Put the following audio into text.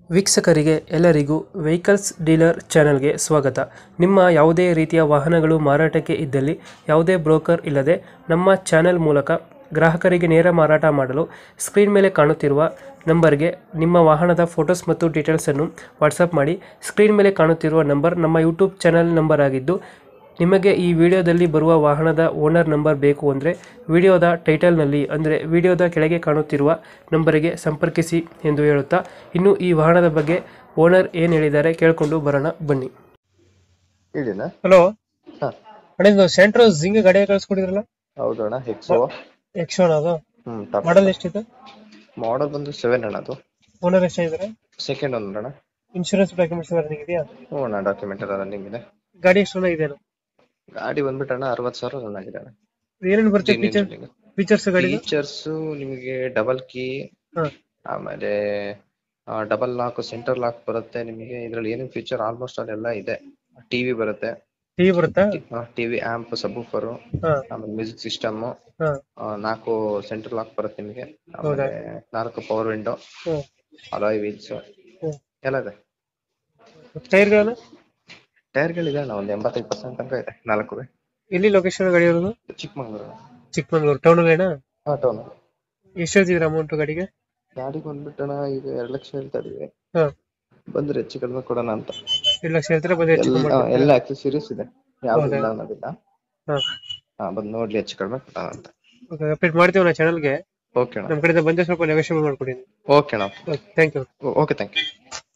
ವೀಕ್ಷಕರಿಗೆ ಎಲ್ಲರಿಗೂ vehicles dealer ಚಾನೆಲ್ಗೆ ಸ್ವಾಗತ ನಿಮ್ಮ ಯಾವುದೇ ರೀತಿಯ ವಾಹನಗಳು ಮಾರಾಟಕ್ಕೆ ಇದ್ದಲ್ಲಿ ಯಾವುದೇ ಬ್ರೋಕರ್ ಇಲ್ಲದೆ ನಮ್ಮ ಚಾನೆಲ್ ಮೂಲಕ ಗ್ರಾಹಕರಿಗೆ ನೇರ ಮಾರಾಟ ಮಾಡಲು ಸ್ಕ್ರೀನ್ ಮೇಲೆ ಕಾಣುತ್ತಿರುವ ನಂಬರ್ಗೆ ನಿಮ್ಮ ವಾಹನದ ಫೋಟೋಸ್ ಮತ್ತು ಡೀಟೇಲ್ಸನ್ನು ವಾಟ್ಸಪ್ ಮಾಡಿ ಸ್ಕ್ರೀನ್ ಮೇಲೆ ಕಾಣುತ್ತಿರುವ ನಂಬರ್ ನಮ್ಮ ಯೂಟ್ಯೂಬ್ ಚಾನೆಲ್ ನಂಬರ್ ಆಗಿದ್ದು ನಿಮಗೆ ಈ ವಿಡಿಯೋದಲ್ಲಿ ಬರುವ ವಾಹನದ ಓನರ್ ನಂಬರ್ ಬೇಕು ಅಂದರೆ ವಿಡಿಯೋದ ಟೈಟಲ್ನಲ್ಲಿ ಅಂದರೆ ವಿಡಿಯೋದ ಕೆಳಗೆ ಕಾಣುತ್ತಿರುವ ನಂಬರಿಗೆ ಸಂಪರ್ಕಿಸಿ ಎಂದು ಹೇಳುತ್ತಾ ಇನ್ನು ಈ ವಾಹನದ ಬಗ್ಗೆ ಓನರ್ ಏನು ಹೇಳಿದ್ದಾರೆ ಕೇಳಿಕೊಂಡು ಬರೋಣ ಬನ್ನಿ ಹೇಳಿನ ಹಲೋ ಹಾ ಅಣ್ಣ ಸೆಂಟ್ರೋ ಜಿಂಗ್ ಗಾಡಿ ಕಳಿಸ್ಕೊಡಿದ್ರಲ್ಲ ಹೌದು ಅಣ್ಣ ಹೆಕ್ಸೋ ಎಕ್ಸೋನ್ ಅದು ಹ್ಮ್ ಟಾಪ್ ಮಾಡಲ್ ಎಷ್ಟಿದೆ ಮಾಡಲ್ ಬಂದು ಸೆವೆನ್ ಅಣ್ಣ ಅದು ಓನರ್ ಎಷ್ಟಾಗಿದ್ದಾರೆ ಸೆಕೆಂಡ್ ಒಂದು ಅಣ್ಣ ಇನ್ಶೂರೆನ್ಸ್ ಡಾಕ್ಯುಮೆಂಟ್ಸ್ ರನ್ನಿಂಗ್ ಇದೆಯಾ ಹ್ಞೂ ಅಣ್ಣ ಡಾಕ್ಯುಮೆಂಟ್ ಎಲ್ಲ ರನ್ನಿಂಗ್ ಇದೆ ಗಾಡಿ ಎಷ್ಟು ರನ್ ಇದೆ ಗಾಡಿ ಬಂದ್ಬಿಟ್ಟು ಅಣ್ಣ ಅರವತ್ತು ಸಾವಿರ ರನ್ ಆಗಿದೆ ಅಣ್ಣ ಏನೇನು ಬರುತ್ತೆ ಫೀಚರ್ ಫೀಚರ್ಸ್ ಗಾಡಿ ಫೀಚರ್ಸ್ ನಿಮಗೆ ಡಬಲ್ ಕೀ ಹಾ ಆಮೇಲೆ ಡಬಲ್ ಲಾಕ್ ಸೆಂಟರ್ ಲಾಕ್ ಬರುತ್ತೆ ನಿಮಗೆ ಇದ್ರಲ್ಲಿ ಏನೇನು ಫೀಚರ್ ಆಲ್ಮೋಸ್ಟ್ ಅಲ್ಲೆಲ್ಲ ಇದೆ ಟಿವಿ ಬರುತ್ತೆ ಟಿವಿ ಬರುತ್ತಾ ಟಿವಿ ಆಂಪ್ ಸಬೂಫರು ಹಾ ಆಮೇಲೆ ಮ್ಯೂಸಿಕ್ ಸಿಸ್ಟಮ್ ಹಾ ನಾಲ್ಕು ಸೆಂಟರ್ ಲಾಕ್ ಬರುತ್ತೆ ನಿಮಗೆ ಆಮೇಲೆ ನಾಲ್ಕು power window hmm alloy wheels hmm ಎಲ್ಲ ಇದೆ ಟೈರ್ಗಳನ್ನ ಟೈರ್ಗಳಿದೆ ಅಣ್ಣ ಒಂದು ಎಂಬತ್ತೈದು ಪರ್ಸೆಂಟ್ ತನಕ ಇದೆ ನಾಲ್ಕು ಎಲ್ಲಿ ಲೊಕೇಶನ್ ಗಾಡಿ ಇರೋದು ಚಿಕ್ಕಮಂಗ್ಳೂರು ಚಿಕ್ಕಮಂಗ್ಳೂರು ಟೌನ್ ಅಲ್ಲೇನಾ ಹಾ ಟೌನ್ ಎಷ್ಟು ಹೇಳ್ತಿದ್ರ ಅಮೌಂಟ್ ಗಾಡಿಗೆ ಗಾಡಿ ಬಂದ್ಬಿಟ್ಟಣ ಈಗ ಎರಡು ಲಕ್ಷ ಹೇಳ್ತಾ ಇದೀವಿ ಹಾ ಬಂದ್ರೆ ಹೆಚ್ಚು ಕಡಿಮೆ ಕೊಡೋಣ ಅಂತ ಎರಡು ಲಕ್ಷ ಹೇಳ್ತಾರೆ ಬಂದು ಹೆಚ್ಚು ಕಮ್ಮಿ ಎಲ್ಲ ಮಾಡ್ಕೊಡ್ತೀರಾ? ಎಲ್ಲ ಆಕ್ಸೆಸರೀಸ್ ಇದೆ ಯಾವ್ದು ಹೌದಾ? ಇಲ್ಲ ಅನ್ನೋದಿಲ್ಲ ಹಾ ಹಾ ಬಂದು ನೋಡ್ಲಿ ಹೆಚ್ಚು ಕಡಿಮೆ ಕೊಡೋಣ ಅಂತ ಓಕೆ ಅಪ್ಡೇಟ್ ಮಾಡ್ತೀವಿ ನಾ ಚಾನಲ್ಗೆ ಓಕೆ ಅಣ್ಣ ನಮ್ಮ ಕಡೆಯಿಂದ ಬಂದ್ರೆ ಸ್ವಲ್ಪ ನೆಗೋಷಿಯೇಟ್ ಮಾಡ್ಕೊಡಿ ಓಕೆ ಅಣ್ಣ thank you okay thank you